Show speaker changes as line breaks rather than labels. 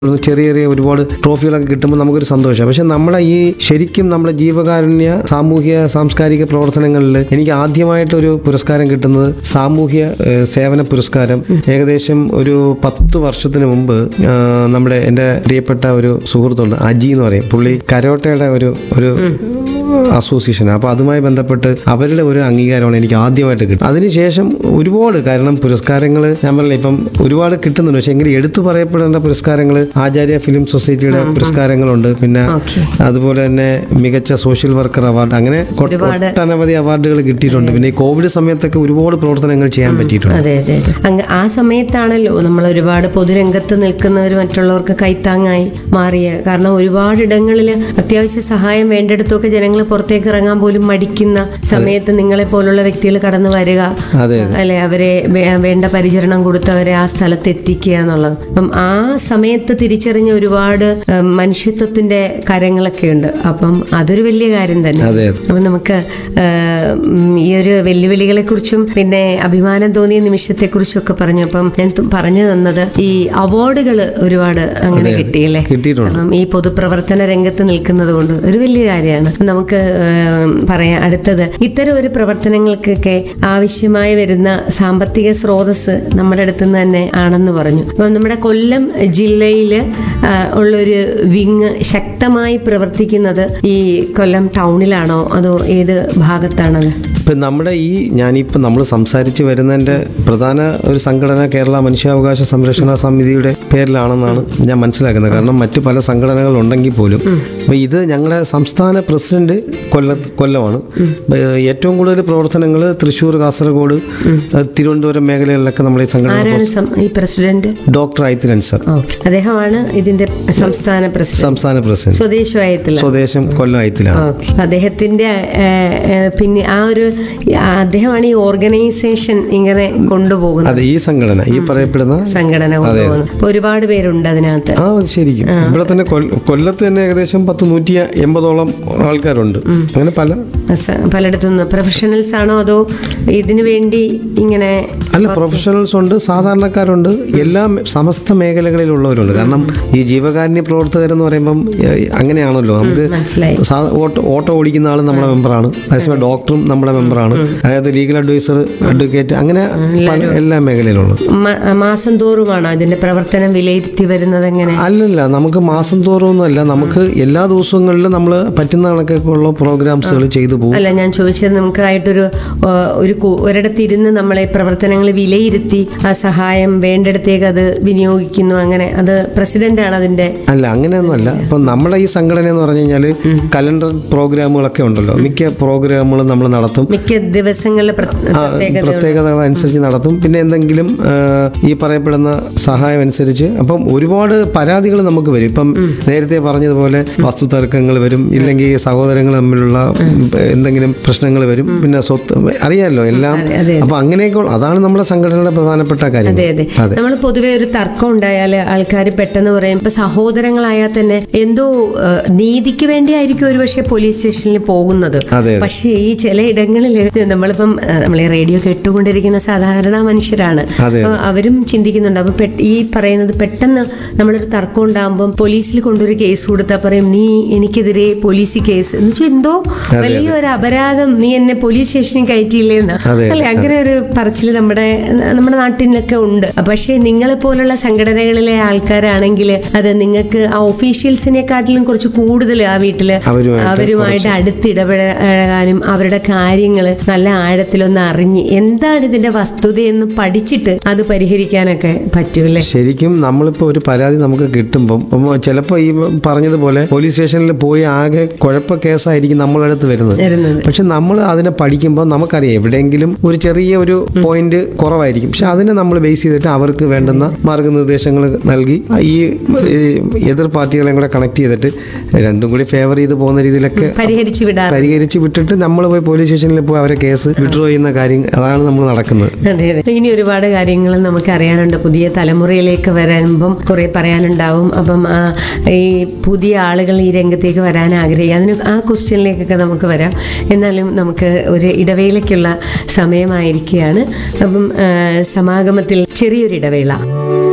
ചെറിയ ചെറിയ ഒരുപാട് ട്രോഫികളൊക്കെ കിട്ടുമ്പോൾ നമുക്കൊരു സന്തോഷം പക്ഷെ നമ്മളെ ഈ ശരിക്കും നമ്മുടെ ജീവകാരുണ്യ സാമൂഹ്യ സാംസ്കാരിക പ്രവർത്തനങ്ങളിൽ എനിക്ക് ആദ്യമായിട്ട് ഒരു പുരസ്കാരം കിട്ടുന്നത് സാമൂഹ്യ ഏഹ്, സേവന പുരസ്കാരം ഏകദേശം ഒരു പത്ത് വർഷത്തിന് മുമ്പ് ആ, നമ്മുടെ എൻ്റെ പ്രിയപ്പെട്ട ഒരു സുഹൃത്തുണ്ട് അജി എന്ന് പറയും പുള്ളി കരോട്ടയുടെ ഒരു ഒരു അസോസിയേഷൻ അപ്പോൾ അതുമായി ബന്ധപ്പെട്ട് അവരുടെ ഒരു അംഗീകാരമാണ് എനിക്ക് ആദ്യമായിട്ട് കിട്ടുന്നത് അതിനുശേഷം ഒരുപാട് കാരണം പുരസ്കാരങ്ങൾ ഞാൻ പറഞ്ഞില്ല ഇപ്പം ഒരുപാട് കിട്ടുന്നുണ്ട് പക്ഷേ എങ്കിലും എടുത്തു പറയപ്പെടേണ്ട പുരസ്കാരങ്ങൾ ആചാര്യ ഫിലിം സൊസൈറ്റിയുടെ പുരസ്കാരങ്ങളുണ്ട് പിന്നെ
ഓക്കെ
അതുപോലെ തന്നെ മികച്ച സോഷ്യൽ വർക്കർ അവാർഡ് അങ്ങനെ കൊ-
ഒരുപാട്.
ഒട്ടനവധി അവാർഡുകൾ കിട്ടിയിട്ടുണ്ട് പിന്നെ ഈ കോവിഡ് സമയത്തൊക്കെ ഒരുപാട് പ്രവർത്തനങ്ങൾ ചെയ്യാൻ പറ്റിയിട്ടുണ്ട്
അതെ അതെ അതെ അങ്ങ് ആ സമയത്താണല്ലോ നമ്മൾ ഒരുപാട് പൊതുരംഗത്ത് നിൽക്കുന്നവർ മറ്റുള്ളവർക്ക് കൈത്താങ്ങായി മാറിയ കാരണം ഒരുപാട് ഇടങ്ങളിൽ അത്യാവശ്യ സഹായം വേണ്ടിടത്തൊക്കെ ജനങ്ങൾ പുറത്തേക്ക് ഇറങ്ങാൻ പോലും മടിക്കുന്ന സമയത്ത് നിങ്ങളെ പോലുള്ള വ്യക്തികൾ കടന്നു വരിക
അതെ
അല്ലെ അവരെ വേ- വേണ്ട പരിചരണം കൊടുത്ത് അവരെ ആ സ്ഥലത്ത് എത്തിക്കുക എന്നുള്ളത് അപ്പം ആ സമയത്ത് തിരിച്ചറിഞ്ഞ ഒരുപാട് ഉം, മനുഷ്യത്വത്തിന്റെ കരങ്ങളൊക്കെ ഉണ്ട് അപ്പം അതൊരു വലിയ കാര്യം തന്നെ
അതെ അതെ
അപ്പം നമുക്ക് ആ, ഉം, ഈ ഒരു വെല്ലുവിളികളെ കുറിച്ചും പിന്നെ അഭിമാനം തോന്നിയ നിമിഷത്തെ കുറിച്ചും ഒക്കെ പറഞ്ഞു അപ്പം ഞാൻ തു- പറഞ്ഞു തന്നത് ഈ അവാർഡുകൾ ഒരുപാട് അങ്ങനെ കിട്ടിയല്ലേ
കിട്ടിയിട്ടുണ്ട്
അപ്പം ഈ പൊതുപ്രവർത്തന രംഗത്ത് നിൽക്കുന്നത് കൊണ്ട് ഒരു വലിയ കാര്യമാണ് നമുക്ക് ഏം, പറയാം അടുത്തത് ഇത്തരം ഒരു പ്രവർത്തനങ്ങൾക്കൊക്കെ ആവശ്യമായി വരുന്ന സാമ്പത്തിക സ്രോതസ് നമ്മുടെ അടുത്ത് നിന്ന് തന്നെ ആണെന്ന് പറഞ്ഞു അപ്പം നമ്മുടെ കൊല്ലം ജില്ലയിൽ ഉള്ളൊരു വിങ് ശക്തമായി പ്രവർത്തിക്കുന്നത് ഈ കൊല്ലം ടൗണിലാണോ അതോ ഏത് ഭാഗത്താണത്
ഇപ്പം നമ്മുടെ ഈ ഞാനിപ്പോൾ നമ്മൾ സംസാരിച്ച് വരുന്നതിൻ്റെ പ്രധാന ഒരു സംഘടന കേരള മനുഷ്യാവകാശ സംരക്ഷണ സമിതിയുടെ പേരിലാണെന്നാണ് ഞാൻ മനസ്സിലാക്കുന്നത് കാരണം മറ്റ് പല സംഘടനകൾ ഉണ്ടെങ്കിൽ പോലും അപ്പോൾ ഇത് ഞങ്ങളുടെ സംസ്ഥാന പ്രസിഡന്റ് കൊല്ല കൊല്ലമാണ് ഏഹ് ഏറ്റവും കൂടുതൽ പ്രവർത്തനങ്ങൾ തൃശ്ശൂർ കാസർഗോഡ് ഏഹ് തിരുവനന്തപുരം മേഖലകളിലൊക്കെ നമ്മൾ ഈ സംഘടന
ആരാണ് സം- ഈ president
doctor Aithiran sir
okay അദ്ദേഹമാണ് ഇതിന്റെ സംസ്ഥാന പ്രസിഡന്റ്
സംസ്ഥാന പ്രസിഡന്റ്
സ്വദേശവായത്തില്
സ്വദേശം കൊല്ലം ഐത്തിലാണ്
ഓക്കെ അദ്ദേഹത്തിന്റെ ഏഹ്, ഏഹ്, പിന്നെ ആ ഒരു ആ, അദ്ദേഹമാണ് ഈ ഓർഗനൈസേഷൻ ഇങ്ങനെ കൊണ്ടുപോകുന്നത്
അതെ ഈ സംഘടന ഈ പറയപ്പെടുന്ന
സംഘടന കൊണ്ടുപോകുന്നത് അപ്പൊ ഒരുപാട് പേരുണ്ട് അതിനകത്ത്
ആ അത് ശരിക്കും ഇവിടെ തന്നെ കൊല്ല- കൊല്ലത്ത് തന്നെ ഏകദേശം പത്ത് നൂറ്റി എൺപതോളം ആൾക്കാരുണ്ട് അങ്ങനെ പല
സ- പലയിടത്തുനിന്ന് പ്രൊഫഷണൽസ് ആണോ അതോ ഇതിനു വേണ്ടി ഇങ്ങനെ
അല്ല പ്രൊഫഷണൽസ് ഉണ്ട് സാധാരണക്കാരുണ്ട് എല്ലാ മേ- സമസ്ത മേഖലകളിലുള്ളവരുണ്ട് കാരണം ഈ ജീവകാരുണ്യ പ്രവർത്തകരെന്ന് പറയുമ്പം ഏഹ്, അങ്ങനെയാണല്ലോ നമുക്ക്
മനസ്സിലായി
സാ- ഓട്ടോ ഓട്ടോ ഓടിക്കുന്ന ആളും നമ്മുടെ മെമ്പറാണ് അതേസമയം ഡോക്ടറും നമ്മുടെ മെമ്പറാണ് അതായത് ലീഗൽ അഡ്വൈസർ അഡ്വക്കേറ്റ് അങ്ങനെ പല എല്ലാ മേഖലയിലുള്ളത്
മ- മാസം തോറുമാണോ ഇതിന്റെ പ്രവർത്തനം വിലയിരുത്തി വരുന്നത് എങ്ങനെ
അല്ലല്ല നമുക്ക് മാസം തോറും അല്ല നമുക്ക് എല്ലാ ദിവസങ്ങളിലും നമ്മൾ പറ്റുന്ന കണക്കൊക്കെ ഉള്ള പ്രോഗ്രാംസുകൾ ചെയ്തു പോകും
അല്ല ഞാൻ ചോദിച്ചത് നമുക്കായിട്ടൊരു ആ, ഒരു കു- ഒരിടത്തിരുന്ന് നമ്മളെ പ്രവർത്തനങ്ങൾ വിലയിരുത്തി ആ സഹായം വേണ്ടിടത്തേക്ക് അത് വിനിയോഗിക്കുന്നു അങ്ങനെ അത് പ്രസിഡന്റാണ് അതിന്റെ
അല്ല അങ്ങനെയൊന്നും അല്ല ഇപ്പൊ നമ്മുടെ ഈ സംഘടന എന്ന് പറഞ്ഞു കഴിഞ്ഞാൽ കലണ്ടർ പ്രോഗ്രാമുകളൊക്കെ ഉണ്ടല്ലോ മിക്ക പ്രോഗ്രാമുകളും നമ്മൾ നടത്തും
മിക്ക ദിവസങ്ങളിൽ പ്ര- പ്രത്യേകത
പ്രത്യേകതകൾ അനുസരിച്ച് നടത്തും പിന്നെ എന്തെങ്കിലും ആ, ഈ പറയപ്പെടുന്ന സഹായം അനുസരിച്ച് അപ്പം ഒരുപാട് പരാതികൾ നമുക്ക് വരും ഇപ്പം നേരത്തെ പറഞ്ഞതുപോലെ വസ്തു തർക്കങ്ങൾ വരും ഇല്ലെങ്കിൽ സഹോദരങ്ങൾ തമ്മിലുള്ള എന്തെങ്കിലും പ്രശ്നങ്ങൾ വരും പിന്നെ സ്വത്ത് അറിയാമല്ലോ എല്ലാം
അതെ, അതെ.
അപ്പൊ അങ്ങനെയൊക്കെ ഉള്ള- അതാണ് നമ്മുടെ സംഘടനയുടെ പ്രധാനപ്പെട്ട കാര്യം
അതെ അതെ
അതെ
നമ്മൾ പൊതുവെ ഒരു തർക്കം ഉണ്ടായാൽ ആൾക്കാർ പെട്ടെന്ന് പറയും ഇപ്പൊ സഹോദരങ്ങളായാൽ തന്നെ എന്തോ ആ, നീതിക്ക് വേണ്ടിയായിരിക്കും ഒരുപക്ഷെ പോലീസ് സ്റ്റേഷനിൽ പോകുന്നത്
അതെ.
പക്ഷേ ഈ ചില ഇടങ്ങളിൽ നമ്മളിപ്പം ആ, നമ്മൾ ഈ റേഡിയോ കേട്ടുകൊണ്ടിരിക്കുന്ന സാധാരണ മനുഷ്യരാണ്
അതെ.
അപ്പൊ അവരും ചിന്തിക്കുന്നുണ്ട് അപ്പൊ പെ- ഈ പറയുന്നത് പെട്ടെന്ന് നമ്മളൊരു തർക്കം ഉണ്ടാകുമ്പോൾ പോലീസിൽ കൊണ്ടൊരു കേസ് കൊടുത്താൽ പറയും നീ എനിക്കെതിരെ പോലീസ് കേസ് എന്ന് വെച്ചാൽ എന്തോ വലിയൊരു അപരാധം നീ എന്നെ പോലീസ് സ്റ്റേഷനിൽ കയറ്റിയില്ലേന്ന്
അതെ.
അല്ലെ അങ്ങനെ ഒരു പറച്ചിൽ നമ്മുടെ നമ്മുടെ നാട്ടിലൊക്കെ ഉണ്ട് പക്ഷേ നിങ്ങളെ പോലുള്ള സംഘടനകളിലെ ആൾക്കാരാണെങ്കിൽ അത് നിങ്ങൾക്ക് ആ ഒഫീഷ്യൽസിനെക്കാട്ടിലും കുറച്ച് കൂടുതൽ ആ വീട്ടില്
അവരുമായിട്ട്
അവരുമായിട്ട് അടുത്തിടപഴകാനും അവരുടെ കാര്യങ്ങൾ നല്ല ആഴത്തിലൊന്ന് അറിഞ്ഞ് എന്താണ് ഇതിന്റെ വസ്തുതയെന്ന് പഠിച്ചിട്ട് അത് പരിഹരിക്കാനൊക്കെ പറ്റൂല്ലേ
ശരിക്കും നമ്മളിപ്പോൾ ഒരു പരാതി നമുക്ക് കിട്ടുമ്പം ചിലപ്പോൾ ഈ പറഞ്ഞതുപോലെ പോലീസ് സ്റ്റേഷനിൽ പോയി ആകെ കുഴപ്പ കേസായിരിക്കും നമ്മളടുത്ത് വരുന്നത്
വരുന്നത്
പക്ഷെ നമ്മൾ അതിനെ പഠിക്കുമ്പോൾ നമുക്കറിയാം എവിടെയെങ്കിലും ഒരു ചെറിയ ഒരു പോയിന്റ് കുറവായിരിക്കും പക്ഷെ അതിനെ നമ്മൾ ബേസ് ചെയ്തിട്ട് അവർക്ക് വേണ്ടുന്ന മാർഗനിർദ്ദേശങ്ങൾ നൽകി ഈ ഈ എതിർ പാർട്ടികളെയും കൂടെ കണക്ട് ചെയ്തിട്ട് രണ്ടും കൂടി ഫേവർ ചെയ്ത് പോകുന്ന രീതിയിലൊക്കെ
പരിഹരിച്ചു വിടാറ്
പരിഹരിച്ച് വിട്ടിട്ട് നമ്മൾ പോയി പോലീസ് സ്റ്റേഷനിൽ പോയി അവരെ കേസ് വിഡ്രോ ചെയ്യുന്ന കാര്യം അതാണ് നമ്മൾ നടക്കുന്നത്
അതെ അതെ ഇനി ഒരുപാട് കാര്യങ്ങൾ നമുക്ക് അറിയാനുണ്ട് പുതിയ തലമുറയിലേക്ക് വരുമ്പം കുറെ പറയാനുണ്ടാവും അപ്പം ആ, ഈ പുതിയ ആളുകൾ ഈ രംഗത്തേക്ക് വരാൻ ആഗ്രഹിക്കുക അതിന് ആ ക്വസ്റ്റ്യനിലേക്കൊക്കെ നമുക്ക് വരാം എന്നാലും നമുക്ക് ഒരു ഇടവേളയ്ക്കുള്ള സമയമായിരിക്കുകയാണ് അപ്പം ആ, സമാഗമത്തിൽ ചെറിയൊരു ഇടവേള